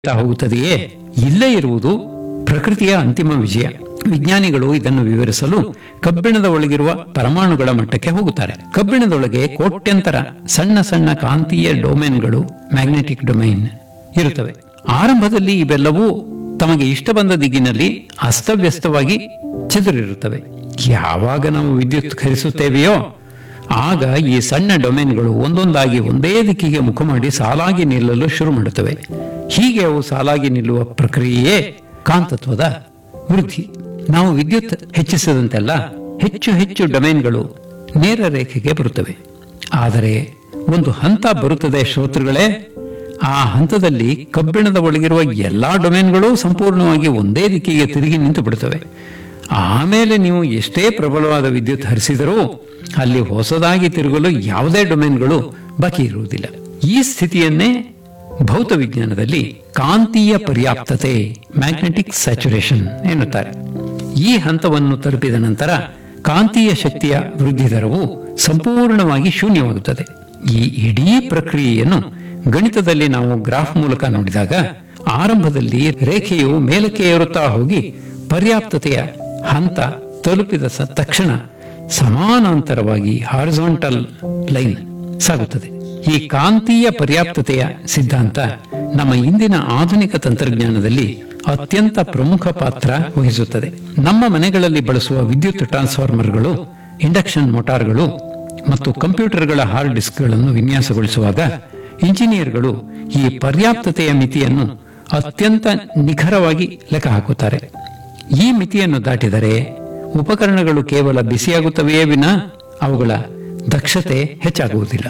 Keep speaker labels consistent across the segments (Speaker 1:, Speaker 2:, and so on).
Speaker 1: ತಾ ಹೋಗುತ್ತದೆಯೇ ಇಲ್ಲೇ ಇರುವುದು ಪ್ರಕೃತಿಯ ಅಂತಿಮ ವಿಜಯ ವಿಜ್ಞಾನಿಗಳು ಇದನ್ನು ವಿವರಿಸಲು ಕಬ್ಬಿಣದ ಒಳಗಿರುವ ಪರಮಾಣುಗಳ ಮಟ್ಟಕ್ಕೆ ಹೋಗುತ್ತಾರೆ ಕಬ್ಬಿಣದೊಳಗೆ ಕೋಟ್ಯಂತರ ಸಣ್ಣ ಸಣ್ಣ ಕಾಂತೀಯ ಡೊಮೇನ್ಗಳು ಮ್ಯಾಗ್ನೆಟಿಕ್ ಡೊಮೈನ್ ಇರುತ್ತವೆ ಆರಂಭದಲ್ಲಿ ಇವೆಲ್ಲವೂ ತಮಗೆ ಇಷ್ಟ ಬಂದ ದಿಗಿನಲ್ಲಿ ಅಸ್ತವ್ಯಸ್ತವಾಗಿ ಚದುರಿರುತ್ತವೆ ಯಾವಾಗ ನಾವು ವಿದ್ಯುತ್ ಖರಿಸುತ್ತೇವೆಯೋ ಆಗ ಈ ಸಣ್ಣ ಡೊಮೇನ್ಗಳು ಒಂದೊಂದಾಗಿ ಒಂದೇ ದಿಕ್ಕಿಗೆ ಮುಖ ಮಾಡಿ ಸಾಲಾಗಿ ನಿಲ್ಲಲು ಶುರು ಮಾಡುತ್ತವೆ ಹೀಗೆ ಅವು ಸಾಲಾಗಿ ನಿಲ್ಲುವ ಪ್ರಕ್ರಿಯೆಯೇ ಕಾಂತತ್ವದ ವೃದ್ಧಿ ನಾವು ವಿದ್ಯುತ್ ಹೆಚ್ಚಿಸಿದಂತೆಲ್ಲ ಹೆಚ್ಚು ಹೆಚ್ಚು ಡೊಮೇನ್ಗಳು ನೇರ ರೇಖೆಗೆ ಬರುತ್ತವೆ ಆದರೆ ಒಂದು ಹಂತ ಬರುತ್ತದೆ ಶ್ರೋತೃಗಳೇ ಆ ಹಂತದಲ್ಲಿ ಕಬ್ಬಿಣದ ಒಳಗಿರುವ ಎಲ್ಲಾ ಡೊಮೇನ್ಗಳು ಸಂಪೂರ್ಣವಾಗಿ ಒಂದೇ ದಿಕ್ಕಿಗೆ ತಿರುಗಿ ನಿಂತು ಬಿಡುತ್ತವೆ ಆಮೇಲೆ ನೀವು ಎಷ್ಟೇ ಪ್ರಬಲವಾದ ವಿದ್ಯುತ್ ಹರಿಸಿದರೂ ಅಲ್ಲಿ ಹೊಸದಾಗಿ ತಿರುಗಲು ಯಾವುದೇ ಡೊಮೇನ್ಗಳು ಬಾಕಿ ಇರುವುದಿಲ್ಲ ಈ ಸ್ಥಿತಿಯನ್ನೇ ಭೌತ ವಿಜ್ಞಾನದಲ್ಲಿ ಕಾಂತೀಯ ಪರ್ಯಾಪ್ತತೆ ಮ್ಯಾಗ್ನೆಟಿಕ್ ಸ್ಯಾಚುರೇಷನ್ ಎನ್ನುತ್ತಾರೆ ಈ ಹಂತವನ್ನು ತಲುಪಿದ ನಂತರ ಕಾಂತೀಯ ಶಕ್ತಿಯ ವೃದ್ಧಿ ದರವು ಸಂಪೂರ್ಣವಾಗಿ ಶೂನ್ಯವಾಗುತ್ತದೆ ಈ ಇಡೀ ಪ್ರಕ್ರಿಯೆಯನ್ನು ಗಣಿತದಲ್ಲಿ ನಾವು ಗ್ರಾಫ್ ಮೂಲಕ ನೋಡಿದಾಗ ಆರಂಭದಲ್ಲಿ ರೇಖೆಯು ಮೇಲಕ್ಕೆ ಏರುತ್ತಾ ಹೋಗಿ ಪರ್ಯಾಪ್ತತೆಯ ಹಂತ ತಲುಪಿದ ಸ- ತಕ್ಷಣ ಸಮಾನಾಂತರವಾಗಿ ಹಾರಿಜಾಂಟಲ್ ಲೈನ್ ಸಾಗುತ್ತದೆ ಈ ಕಾಂತೀಯ ಪರ್ಯಾಪ್ತತೆಯ ಸಿದ್ಧಾಂತ ನಮ್ಮ ಇಂದಿನ ಆಧುನಿಕ ತಂತ್ರಜ್ಞಾನದಲ್ಲಿ ಅತ್ಯಂತ ಪ್ರಮುಖ ಪಾತ್ರ ವಹಿಸುತ್ತದೆ ನಮ್ಮ ಮನೆಗಳಲ್ಲಿ ಬಳಸುವ ವಿದ್ಯುತ್ ಟ್ರಾನ್ಸ್ಫಾರ್ಮರ್ಗಳು ಇಂಡಕ್ಷನ್ ಮೋಟಾರ್ಗಳು ಮತ್ತು ಕಂಪ್ಯೂಟರ್ಗಳ ಹಾರ್ಡ್ ಡಿಸ್ಕ್ಗಳನ್ನು ವಿನ್ಯಾಸಗೊಳಿಸುವಾಗ ಇಂಜಿನಿಯರ್ಗಳು ಈ ಪರ್ಯಾಪ್ತತೆಯ ಮಿತಿಯನ್ನು ಅತ್ಯಂತ ನಿಖರವಾಗಿ ಲೆಕ್ಕ ಹಾಕುತ್ತಾರೆ ಈ ಮಿತಿಯನ್ನು ದಾಟಿದರೆ ಉಪಕರಣಗಳು ಕೇವಲ ಬಿಸಿಯಾಗುತ್ತವೆಯೇ ವಿನ ಅವುಗಳ ದಕ್ಷತೆ ಹೆಚ್ಚಾಗುವುದಿಲ್ಲ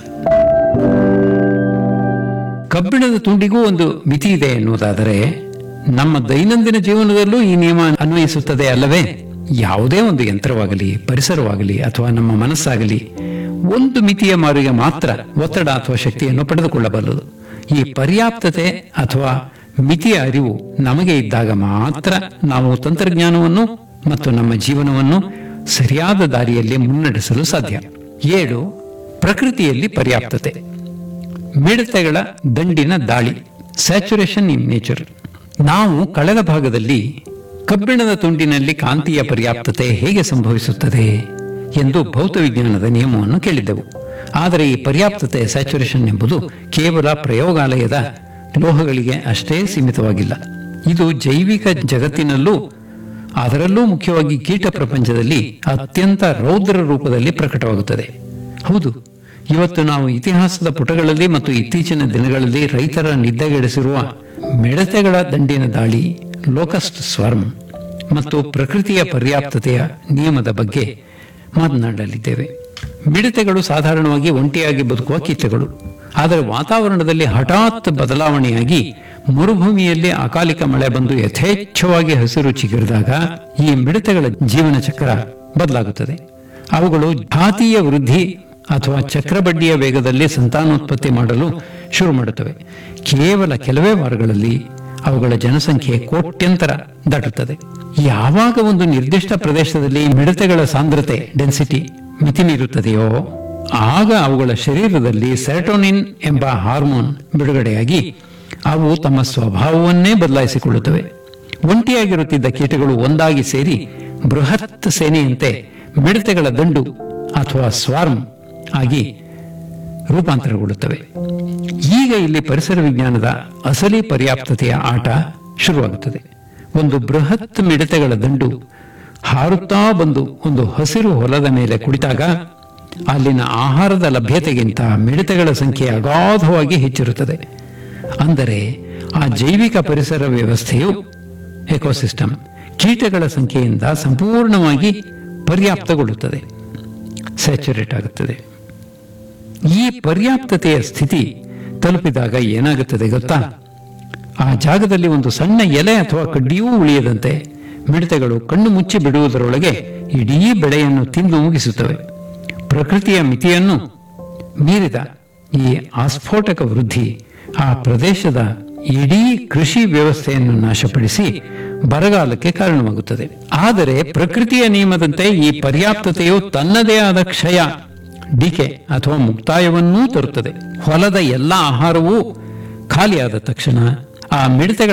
Speaker 1: ಕಬ್ಬಿಣದ ತುಂಡಿಗೂ ಒಂದು ಮಿತಿ ಇದೆ ಎನ್ನುವುದಾದರೆ ನಮ್ಮ ದೈನಂದಿನ ಜೀವನದಲ್ಲೂ ಈ ನಿಯಮ ಅನ್ವಯಿಸುತ್ತದೆ ಅಲ್ಲವೇ ಯಾವುದೇ ಒಂದು ಯಂತ್ರವಾಗಲಿ ಪರಿಸರವಾಗಲಿ ಅಥವಾ ನಮ್ಮ ಮನಸ್ಸಾಗಲಿ ಒಂದು ಮಿತಿಯ ಮಾರಿಗೆ ಮಾತ್ರ ಒತ್ತಡ ಅಥವಾ ಶಕ್ತಿಯನ್ನು ಪಡೆದುಕೊಳ್ಳಬಲ್ಲದು ಈ ಪರ್ಯಾಪ್ತತೆ ಅಥವಾ ಮಿತಿಯ ಅರಿವು ನಮಗೆ ಇದ್ದಾಗ ಮಾತ್ರ ನಾವು ತಂತ್ರಜ್ಞಾನವನ್ನು ಮತ್ತು ನಮ್ಮ ಜೀವನವನ್ನು ಸರಿಯಾದ ದಾರಿಯಲ್ಲಿ ಮುನ್ನಡೆಸಲು ಸಾಧ್ಯ ಏಳು ಪ್ರಕೃತಿಯಲ್ಲಿ ಪರ್ಯಾಪ್ತತೆ ಮಿಡತೆಗಳ ದಂಡಿನ ದಾಳಿ ಸ್ಯಾಚುರೇಷನ್ ಇನ್ ನೇಚರ್ ನಾವು ಕಳೆದ ಭಾಗದಲ್ಲಿ ಕಬ್ಬಿಣದ ತುಂಡಿನಲ್ಲಿ ಕಾಂತೀಯ ಪರ್ಯಾಪ್ತತೆ ಹೇಗೆ ಸಂಭವಿಸುತ್ತದೆ ಎಂದು ಭೌತ ವಿಜ್ಞಾನದ ನಿಯಮವನ್ನು ಕೇಳಿದ್ದೆವು ಆದರೆ ಈ ಪರ್ಯಾಪ್ತತೆ ಸ್ಯಾಚುರೇಷನ್ ಎಂಬುದು ಕೇವಲ ಪ್ರಯೋಗಾಲಯದ ಲೋಹಗಳಿಗೆ ಅಷ್ಟೇ ಸೀಮಿತವಾಗಿಲ್ಲ ಇದು ಜೈವಿಕ ಜಗತ್ತಿನಲ್ಲೂ ಅದರಲ್ಲೂ ಮುಖ್ಯವಾಗಿ ಕೀಟ ಪ್ರಪಂಚದಲ್ಲಿ ಅತ್ಯಂತ ರೌದ್ರ ರೂಪದಲ್ಲಿ ಪ್ರಕಟವಾಗುತ್ತದೆ ಹೌದು ಇವತ್ತು ನಾವು ಇತಿಹಾಸದ ಪುಟಗಳಲ್ಲಿ ಮತ್ತು ಇತ್ತೀಚಿನ ದಿನಗಳಲ್ಲಿ ರೈತರ ನಿದ್ದೆಗೆಡಿಸಿರುವ ಮಿಡತೆಗಳ ದಂಡಿನ ದಾಳಿ ಲೋಕಸ್ಟ್ ಸ್ವರ್ಮ್ ಮತ್ತು ಪ್ರಕೃತಿಯ ಪರ್ಯಾಪ್ತತೆಯ ನಿಯಮದ ಬಗ್ಗೆ ಮಾತನಾಡಲಿದ್ದೇವೆ ಮಿಡತೆಗಳು ಸಾಧಾರಣವಾಗಿ ಒಂಟಿಯಾಗಿ ಬದುಕುವ ಕೀಟಗಳು ಆದರೆ ವಾತಾವರಣದಲ್ಲಿ ಹಠಾತ್ ಬದಲಾವಣೆಯಾಗಿ ಮರುಭೂಮಿಯಲ್ಲಿ ಅಕಾಲಿಕ ಮಳೆ ಬಂದು ಯಥೇಚ್ಛವಾಗಿ ಹಸಿರು ಚಿಗುರಿದಾಗ ಈ ಮಿಡತೆಗಳ ಜೀವನ ಚಕ್ರ ಬದಲಾಗುತ್ತದೆ ಅವುಗಳು ಜಾತಿಯ ವೃದ್ಧಿ ಅಥವಾ ಚಕ್ರಬಡ್ಡಿಯ ವೇಗದಲ್ಲಿ ಸಂತಾನೋತ್ಪತ್ತಿ ಮಾಡಲು ಶುರು ಮಾಡುತ್ತವೆ ಕೇವಲ ಕೆಲವೇ ವಾರಗಳಲ್ಲಿ ಅವುಗಳ ಜನಸಂಖ್ಯೆ ಕೋಟ್ಯಂತರ ದಾಟುತ್ತದೆ ಯಾವಾಗ ಒಂದು ನಿರ್ದಿಷ್ಟ ಪ್ರದೇಶದಲ್ಲಿ ಮಿಡತೆಗಳ ಸಾಂದ್ರತೆ ಡೆನ್ಸಿಟಿ ಮಿತಿ ಮೀರುತ್ತದೆಯೋ ಆಗ ಅವುಗಳ ಶರೀರದಲ್ಲಿ ಸೆರಟೋನಿನ್ ಎಂಬ ಹಾರ್ಮೋನ್ ಬಿಡುಗಡೆಯಾಗಿ ಅವು ತಮ್ಮ ಸ್ವಭಾವವನ್ನೇ ಬದಲಾಯಿಸಿಕೊಳ್ಳುತ್ತವೆ ಒಂಟಿಯಾಗಿರುತ್ತಿದ್ದ ಕೀಟಗಳು ಒಂದಾಗಿ ಸೇರಿ ಬೃಹತ್ ಸೇನೆಯಂತೆ ಮಿಡತೆಗಳ ದಂಡು ಅಥವಾ ಸ್ವಾರ್ಮ್ ಆಗಿ ರೂಪಾಂತರಗೊಳ್ಳುತ್ತವೆ ಈಗ ಇಲ್ಲಿ ಪರಿಸರ ವಿಜ್ಞಾನದ ಅಸಲಿ ಪರ್ಯಾಪ್ತತೆಯ ಆಟ ಶುರುವಾಗುತ್ತದೆ ಒಂದು ಬೃಹತ್ ಮಿಡತೆಗಳ ದಂಡು ಹಾರುತ್ತಾ ಬಂದು ಒಂದು ಹಸಿರು ಹೊಲದ ಮೇಲೆ ಕುಳಿತಾಗ ಅಲ್ಲಿನ ಆಹಾರದ ಲಭ್ಯತೆಗಿಂತ ಮಿಡತೆಗಳ ಸಂಖ್ಯೆ ಅಗಾಧವಾಗಿ ಹೆಚ್ಚಿರುತ್ತದೆ ಅಂದರೆ ಆ ಜೈವಿಕ ಪರಿಸರ ವ್ಯವಸ್ಥೆಯು ಎಕೋಸಿಸ್ಟಮ್ ಕೀಟಗಳ ಸಂಖ್ಯೆಯಿಂದ ಸಂಪೂರ್ಣವಾಗಿ ಪರ್ಯಾಪ್ತಗೊಳ್ಳುತ್ತದೆ ಸ್ಯಾಚುರೇಟ್ ಆಗುತ್ತದೆ ಈ ಪರ್ಯಾಪ್ತತೆಯ ಸ್ಥಿತಿ ತಲುಪಿದಾಗ ಏನಾಗುತ್ತದೆ ಗೊತ್ತಾ ಆ ಜಾಗದಲ್ಲಿ ಒಂದು ಸಣ್ಣ ಎಲೆ ಅಥವಾ ಕಡ್ಡಿಯೂ ಉಳಿಯದಂತೆ ಮಿಡತೆಗಳು ಕಣ್ಣು ಮುಚ್ಚಿ ಬಿಡುವುದರೊಳಗೆ ಇಡೀ ಬೆಳೆಯನ್ನು ತಿಂದು ಮುಗಿಸುತ್ತವೆ ಪ್ರಕೃತಿಯ ಮಿತಿಯನ್ನು ಮೀರಿದ ಈ ಆಸ್ಫೋಟಕ ವೃದ್ಧಿ ಆ ಪ್ರದೇಶದ ಇಡೀ ಕೃಷಿ ವ್ಯವಸ್ಥೆಯನ್ನು ನಾಶಪಡಿಸಿ ಬರಗಾಲಕ್ಕೆ ಕಾರಣವಾಗುತ್ತದೆ ಆದರೆ ಪ್ರಕೃತಿಯ ನಿಯಮದಂತೆ ಈ ಪರ್ಯಾಪ್ತತೆಯು ತನ್ನದೇ ಆದ ಕ್ಷಯ ಡಿಕೆ ಅಥವಾ ಮುಕ್ತಾಯವನ್ನೂ ತರುತ್ತದೆ ಹೊಲದ ಎಲ್ಲ ಆಹಾರವೂ ಖಾಲಿಯಾದ ತಕ್ಷಣ ಆ ಮಿಡತೆಗಳ